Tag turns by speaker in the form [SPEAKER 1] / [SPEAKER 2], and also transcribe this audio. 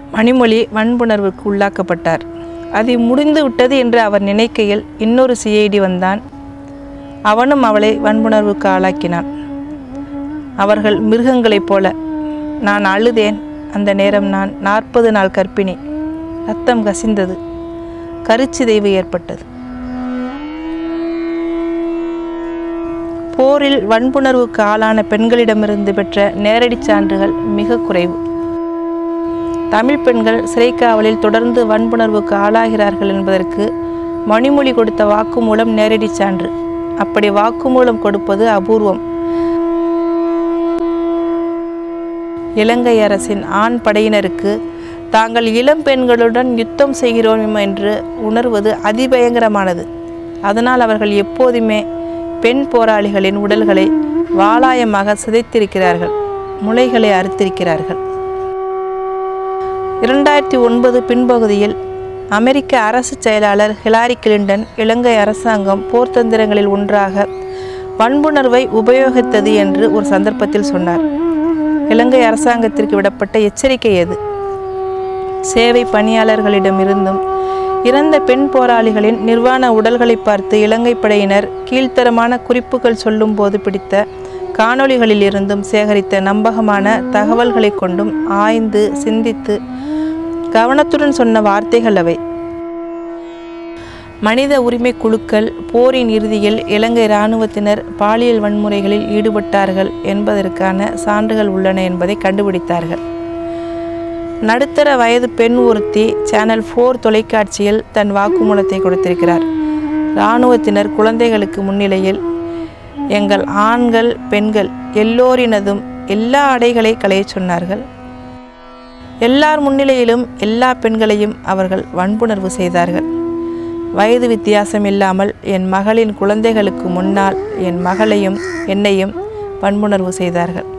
[SPEAKER 1] மணிமொழி வன்புணர்வுக்கு உள்ளாக்கப்பட்டார் அது முடிந்து விட்டது என்று அவர் நினைக்கையில் இன்னொரு சிஐடி வந்தான் அவனும் அவளை வன்புணர்வுக்கு ஆளாக்கினான் அவர்கள் மிருகங்களைப் போல நான் அழுதேன் அந்த நேரம் நான் நாற்பது நாள் கர்ப்பிணி ரத்தம் கசிந்தது கருச்சிதைவு ஏற்பட்டது போரில் வன்புணர்வுக்கு ஆளான பெண்களிடமிருந்து பெற்ற நேரடி சான்றுகள் மிக குறைவு தமிழ் பெண்கள் சிறைக்காவலில் தொடர்ந்து வன்புணர்வுக்கு ஆளாகிறார்கள் என்பதற்கு மணிமொழி கொடுத்த வாக்குமூலம் நேரடி சான்று அப்படி வாக்குமூலம் கொடுப்பது அபூர்வம் இலங்கை அரசின் ஆண் படையினருக்கு தாங்கள் இளம் பெண்களுடன் யுத்தம் செய்கிறோம் என்று உணர்வது அதிபயங்கரமானது அதனால் அவர்கள் எப்போதுமே பெண் போராளிகளின் உடல்களை வாளாயமாக சிதைத்திருக்கிறார்கள் முளைகளை அறுத்திருக்கிறார்கள் இரண்டாயிரத்தி ஒன்பது பின்பகுதியில் அமெரிக்க அரசு செயலாளர் ஹிலாரி கிளின்டன் இலங்கை அரசாங்கம் போர்த்தந்திரங்களில் ஒன்றாக வன்புணர்வை உபயோகித்தது என்று ஒரு சந்தர்ப்பத்தில் சொன்னார் இலங்கை அரசாங்கத்திற்கு விடப்பட்ட எச்சரிக்கை எது சேவை பணியாளர்களிடமிருந்தும் இறந்த பெண் போராளிகளின் நிர்வாண உடல்களை பார்த்து இலங்கை படையினர் கீழ்த்தரமான குறிப்புகள் சொல்லும்போது பிடித்த காணொளிகளில் இருந்தும் சேகரித்த நம்பகமான தகவல்களை கொண்டும் ஆய்ந்து சிந்தித்து கவனத்துடன் சொன்ன வார்த்தைகள் அவை மனித உரிமை குழுக்கள் போரின் இறுதியில் இலங்கை இராணுவத்தினர் பாலியல் வன்முறைகளில் ஈடுபட்டார்கள் என்பதற்கான சான்றுகள் உள்ளன என்பதை கண்டுபிடித்தார்கள் நடுத்தர வயது பெண் ஒருத்தி சேனல் ஃபோர் தொலைக்காட்சியில் தன் வாக்குமூலத்தை கொடுத்திருக்கிறார் இராணுவத்தினர் குழந்தைகளுக்கு முன்னிலையில் எங்கள் ஆண்கள் பெண்கள் எல்லோரினதும் எல்லா அடைகளை களையச் சொன்னார்கள் எல்லார் முன்னிலையிலும் எல்லா பெண்களையும் அவர்கள் வன்புணர்வு செய்தார்கள் வயது வித்தியாசம் இல்லாமல் என் மகளின் குழந்தைகளுக்கு முன்னால் என் மகளையும் என்னையும் வன்புணர்வு செய்தார்கள்